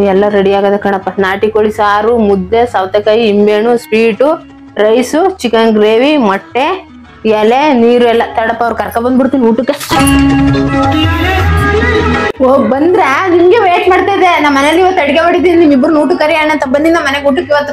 ಎಲ್ಲ ರೆಡಿ ಆಗದ ಕಣಪ್ಪ ನಾಟಿ ಕೋಳಿ ಸಾರು ಮುದ್ದೆ ಸೌತೆಕಾಯಿ ನಿಂಬೆಹಣ್ಣು ಸ್ವೀಟು ರೈಸು ಚಿಕನ್ ಗ್ರೇವಿ ಮೊಟ್ಟೆ ಎಲೆ ನೀರು ಎಲ್ಲ ತಡಪ್ಪ ಅವ್ರು ಕರ್ಕ ಬಂದ್ಬಿಡ್ತೀನಿ ಊಟಕ್ಕೆ ಓ ಬಂದ್ರ ನಿಮ್ಗೆ ವೇಟ್ ಮಾಡ್ತಾ ಇದ್ದೆ ನಮ್ಮ ಮನೇಲಿ ಇವತ್ತು ಅಡಿಗೆ ಮಾಡಿದ್ದೀನಿ ನಿಮ್ಮಿಬ್ರು ಊಟ ಕರಿ ಅಣ್ಣ ಅಂತ ಬಂದಿ ನಮ್ಮ ಮನೆಗೆ ಊಟಕ್ಕೆ ಇವತ್ತು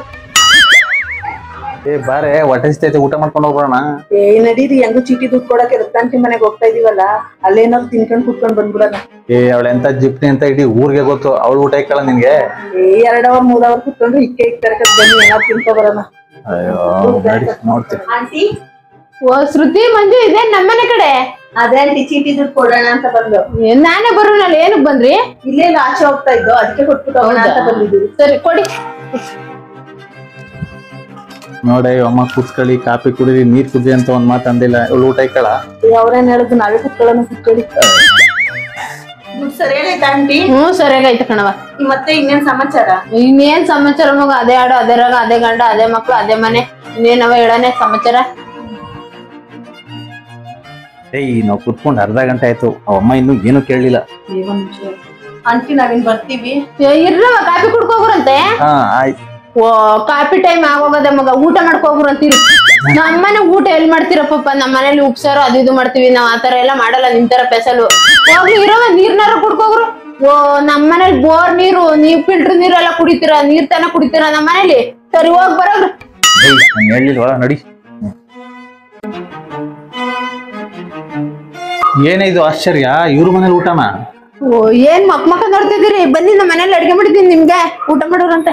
ಏ ಬಾರೆ ಹೊಟ್ಟೆ ಹಸಿತೈತೆ ಊಟ ಮಾಡ್ಕೊಂಡು ಹೋಗೋಣ ಏ ನಡೀರಿ ಹೆಂಗು ಚೀಟಿ ದುಡ್ಡು ಕೊಡಕ್ಕೆ ರತ್ನಾಂಟಿ ಮನೆಗೆ ಹೋಗ್ತಾ ಇದೀವಲ್ಲ ಅಲ್ಲೇನಾದ್ರು ತಿನ್ಕೊಂಡ್ ಕುತ್ಕೊಂಡ್ ಬಂದ್ಬಿಡೋಣ ಏ ಅವಳ ಎಂತ ಜಿಪ್ನಿ ಅಂತ ಇಡೀ ಊರಿಗೆ ಗೊತ್ತು ಅವಳು ಊಟ ಇಕ್ಕಲ್ಲ ನಿನ್ಗೆ ಏ ಎರಡ್ ಅವರ್ ಮೂರ್ ಅವರ್ ಕುತ್ಕೊಂಡು ಇಕ್ಕೆ ಇಕ್ ತರಕ ಬನ್ನಿ ಏನಾದ್ರು ತಿನ್ಕೊ ಬರೋಣ ಅಯ್ಯೋ ನಡಿ ನೋಡ್ತೀನಿ ಆಂಟಿ ಓ ಶ್ರುತಿ ಮಂಜು ಇದೆ ನಮ್ಮನೆ ಕಡೆ ಅದೇ ಆಂಟಿ ಚೀಟಿ ದುಡ್ಡು ಕೊಡೋಣ ಅಂತ ಬಂದು ಏ, ನಾನೇ ಬರೋನಲ್ಲ ಏನಕ್ ಬಂದ್ರಿ ಇಲ್ಲೇ ಇಲ್ಲ ಆಚೆ ಹೋಗ್ತಾ ಇದ್ದೋ ಅದಕ್ಕೆ ಕೊಟ್ಬಿಟ್ಟು ಹೋಗೋಣ ಅಂತ ಬಂದಿದ್ದೀವಿ ಸರಿ ಕೊಡಿ ನೋಡೆ ಅಮ್ಮ ಕೂತ್ಕೊಳ್ಳಿ ಕಾಪಿ ಕುಡೀರಿ ನೀರ್ ಕುಡಿ ಅಂತ ಒಂದ್ ಮಾತು ಅಂದಿಲ್ಲ ಇವಳು ಊಟ ಇಕ್ಕಳ ಏ, ಅವ್ರೇನ್ ಹೇಳುದು ನಾವೇ ಕುತ್ಕೊಳ್ಳೋಣ ಕುತ್ಕೊಳ್ಳಿ ದುಡ್ಡು ಸರಿ ಆಗೈತಾ ಆಂಟಿ ಹ್ಞೂ ಸರಿಯಾಗೈತೆ ಕಣವ ಮತ್ತೆ ಇನ್ನೇನ್ ಸಮಾಚಾರ ಇನ್ನೇನ್ ಸಮಾಚಾರ ಮಗ ಅದೇ ಹಾಡು ಅದೇ ರಾಗ ಅದೇ ಗಂಡ ಅದೇ ಮಕ್ಳು ಅದೇ ಮನೆ ಇನ್ನೇನವ ಹೇಳನೆ ಸಮಾಚಾರ ಏಯ್ ನಾವು ಕುತ್ಕೊಂಡು ಅರ್ಧ ಗಂಟೆ ಆಯ್ತು ಅವ ಅಮ್ಮ ಇನ್ನೂ ಏನು ಕೇಳಲಿಲ್ಲ ಏ, ಒಂದ್ ನಿಮಿಷ ಆಂಟಿ ನಾವಿನ್ ಬರ್ತೀವಿ ಏ, ಇರ್ರವ ಕಾಫಿ ಕುಡ್ಕೋಗ್ರಂತೆ ಹಾ ಆಯ್ತು ಓ ಕಾಫಿ ಟೈಮ್ ಆಗೋಗದೆ ಮಗ ಊಟ ಮಾಡ್ಕೋಗ್ರಂತೀರಿ ನಮ್ಮನೆ ಊಟ ಎಲ್ಲಿ ಮಾಡ್ತೀರಪ್ಪ ನಮ್ಮ ಮನೇಲಿ ಉಪ್ಸಾರು ಅದು ಇದು ಮಾಡ್ತೀವಿ ನಾವ್ ಆತರ ಎಲ್ಲ ಮಾಡಲ್ಲ ನಿಮ್ ತರ ಪೆಸಲು ಹೋಗ್ಲಿ ಇರವ ನೀರ್ನಾರ ಕುಡ್ಕೋಗ್ರು ಓ ನಮ್ಮ ಮನೇಲಿ ಬೋರ್ ನೀರು ನೀವ್ ಫಿಲ್ಟರ್ ನೀರೆಲ್ಲ ಕುಡಿತೀರಾ ನೀರ್ ತನ ಕುಡಿತೀರಾ ನಮ್ಮ ಮನೇಲಿ ಸರಿ ಹೋಗ್ ಬರೋಗ್ರಿ ಏಯ್ ನಾನು ಹೇಳಿಲ್ವಾ ನಡಿ ಏನೇ ಇದು ಆಶ್ಚರ್ಯ ಇವ್ರ ಮನೇಲಿ ಊಟನಾ ಓ ಏನ್ ಮಕ್ ಮಕ್ಕ ನೋಡ್ತಿದ್ದೀರಿ ಬನ್ನಿ ನಮ್ಮ ಮನೇಲಿ ಅಡ್ಗೆ ಮಾಡಿದ್ದೀನಿ ನಿಮ್ಗೆ ಊಟ ಮಾಡೋರಂತೆ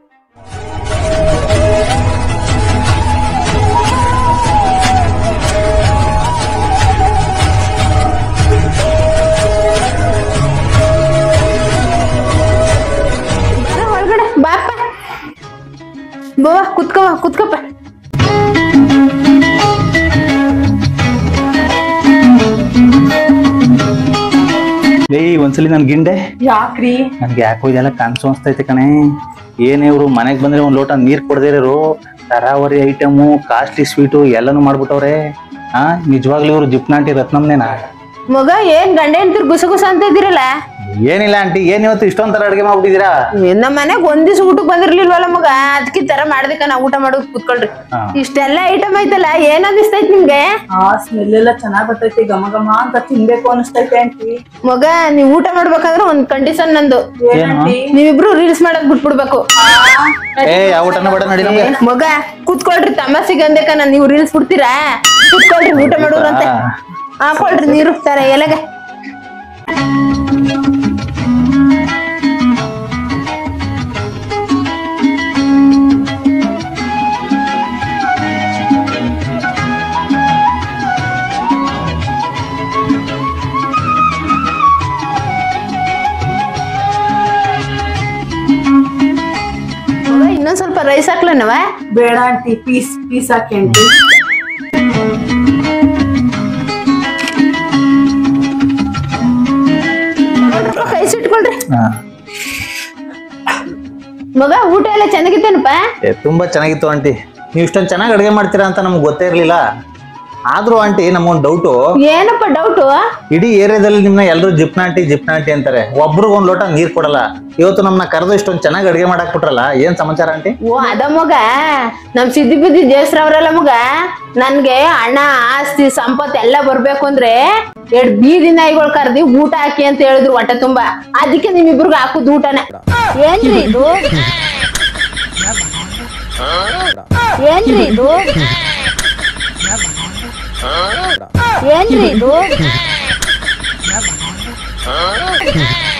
ಬರ ಒಳಗಡೆ ಬಾಪ ಬೋವ ಕುತ್ಕೋ ಕುತ್ಕೋಪ್ಪ ಏಯ್ ಒಂದ್ಸಲಿ ನನ್ ಗಿಂಡೆ ಯಾಕ್ರಿ ನನ್ಗೆ ಯಾಕೋ ಇದೆಲ್ಲ ಕನ್ಸು ಅನ್ಸ್ತೈತೆ ಕಣೆ ಏನೇ ಇವ್ರು ಮನೆಗ್ ಬಂದ್ರೆ ಒಂದ್ ಲೋಟ ನೀರ್ ಕೊಡದಿರೋರು ತರಾವರಿ ಐಟಮು ಕಾಸ್ಟ್ಲಿ ಸ್ವೀಟು ಎಲ್ಲಾನು ಮಾಡ್ಬಿಟ್ಟವ್ರೆ ಹಾ ನಿಜವಾಗ್ಲೂ ಇವ್ರು ಜಿಪ್ನಾಂಟಿ ರತ್ನಮ್ನೇನಾ ಮಗ ಏನ್ ಗಂಡ ಹೆಂಡ್ತಿರ್ ಗುಸ ಗುಸ ಅಂತ ಇದ್ದೀರಲ್ಲ ಏನಿಲ್ಲ ಆಂಟಿ ಏನ್ ಇವತ್ತು ಇಷ್ಟೊಂದ್ ತರ ಅಡ್ಗೆ ಮಾಡ್ಬಿಟ್ಟಿದೀರಾ ನಮ್ಮ ಮನೆಗ್ ಒಂದ್ ದಿವ್ಸ ಊಟಕ್ ಬಂದಿರ್ಲಿಲ್ವಲ್ಲ ಮಗ ಅದಕ್ಕೆ ತರ ಮಾಡ್ದಕ್ಕ ನಾ ಊಟ ಮಾಡೋದು ಕುತ್ಕೊಳ್ರಿ ಹಾ. ಇಷ್ಟೆಲ್ಲ ಐಟಮ್ ಐತಲ್ಲ ಏನ್ ಅನಿಸ್ತೈತ್ ನಿಮ್ಗೆ ಆ ಸ್ಮೆಲ್ ಎಲ್ಲ ಚೆನ್ನಾಗ್ ಬರ್ತೈತಿ ಘಮ ಘಮ ಅಂತ ತಿನ್ಬೇಕು ಅನಿಸ್ತೈತೆ ಆಂಟಿ ಮಗ ನೀವ್ ಊಟ ಮಾಡ್ಬೇಕಾದ್ರೆ ಒಂದ್ ಕಂಡೀಷನ್ ನಂದು ಏನಂಟಿ ನೀವಿಬ್ರು ರೀಲ್ಸ್ ಮಾಡೋದ್ ಬಿಟ್ಬಿಡ್ಬೇಕು ಏ ಯಾವ ಊಟನ ಬೇಡ ನಡಿ ನಮ್ಗೆ ಮಗ ಕುತ್ಕೊಳ್ರಿ ತಮಾಸಿಗೆ ಅಂದಕ್ಕ ನಾನ್ ನೀವು ರೀಲ್ಸ್ ಬಿಡ್ತೀರಾ ಕುತ್ಕೊಳ್ರಿ ಊಟ ಮಾಡೋರಂತೆ ಹಾಕೊಳ್ರಿ ನೀರು ತರ ಎಲೆಗೆ ಮಗ, ಇನ್ನೊಂದ್ ಸ್ವಲ್ಪ ರೈಸ್ ಹಾಕ್ಲನವ ಬೇಡ ಆಂಟಿ ಪೀಸ್ ಪೀಸ್ ಹಾಕಿ ಆಂಟಿ ಕೈ ಸಿಟ್ಕೊಳ್ರಿ ಹಾ. ಮಗ ಊಟ ಎಲ್ಲ ಚೆನ್ನಾಗಿತ್ತೇನಪ್ಪ ಏ, ತುಂಬಾ ಚೆನ್ನಾಗಿತ್ತು ಆಂಟಿ ನೀವು ಇಷ್ಟೊಂದು ಚೆನ್ನಾಗಿ ಅಡುಗೆ ಮಾಡ್ತೀರಾ ಅಂತ ನಮ್ಗೆ ಗೊತ್ತೇ ಇರ್ಲಿಲ್ಲ ಆದ್ರೂ ಆಂಟಿ ನಮ್ಗೊಂದು ಡೌಟು ಏನಪ್ಪ ಡೌಟು ಇಡೀ ಏರಿಯಾದಲ್ಲಿ ನಿಮ್ನ ಎಲ್ಲರೂ ಜಿಪ್ನಾಂಟಿ ಜಿಪ್ನಾಂಟಿ ಅಂತಾರೆ ಒಬ್ರಿಗೆ ಒಂದ್ ಲೋಟ ನೀರ್ ಕೊಡಲ್ಲ ಇವತ್ತು ನಮ್ನ ಕರೆದು ಇಷ್ಟೊಂದು ಚೆನ್ನಾಗಿ ಅಡುಗೆ ಮಾಡಕ್ ಬಿಟ್ರಲ್ಲ ಏನ್ ಸಮಾಚಾರ ಆಂಟಿ ಓ ಅದ ಮಗ ನಮ್ ಸಿದ್ದಿ ಬಿದ್ದಿ ಜೇಸ್ರವ್ರಲ್ಲ ಮಗ ನನ್ಗೆ ಹಣ ಆಸ್ತಿ ಸಂಪತ್ ಎಲ್ಲ ಬರ್ಬೇಕು ಅಂದ್ರೆ ಎರಡ್ ಬೀದಿ ನಾಯಿಗಳು ಕರ್ದಿ ಊಟ ಹಾಕಿ ಅಂತ ಹೇಳಿದ್ರು ಹೊಟ್ಟೆ ತುಂಬಾ ಅದಕ್ಕೆ ನಿಮ್ಮಿಬ್ರಿಗೆ ಹಾಕುದು ಊಟನ ಏನ್ರಿ ಇದು ಏನ್ರಿ ಇದು ಏನ್ರಿ ಇದು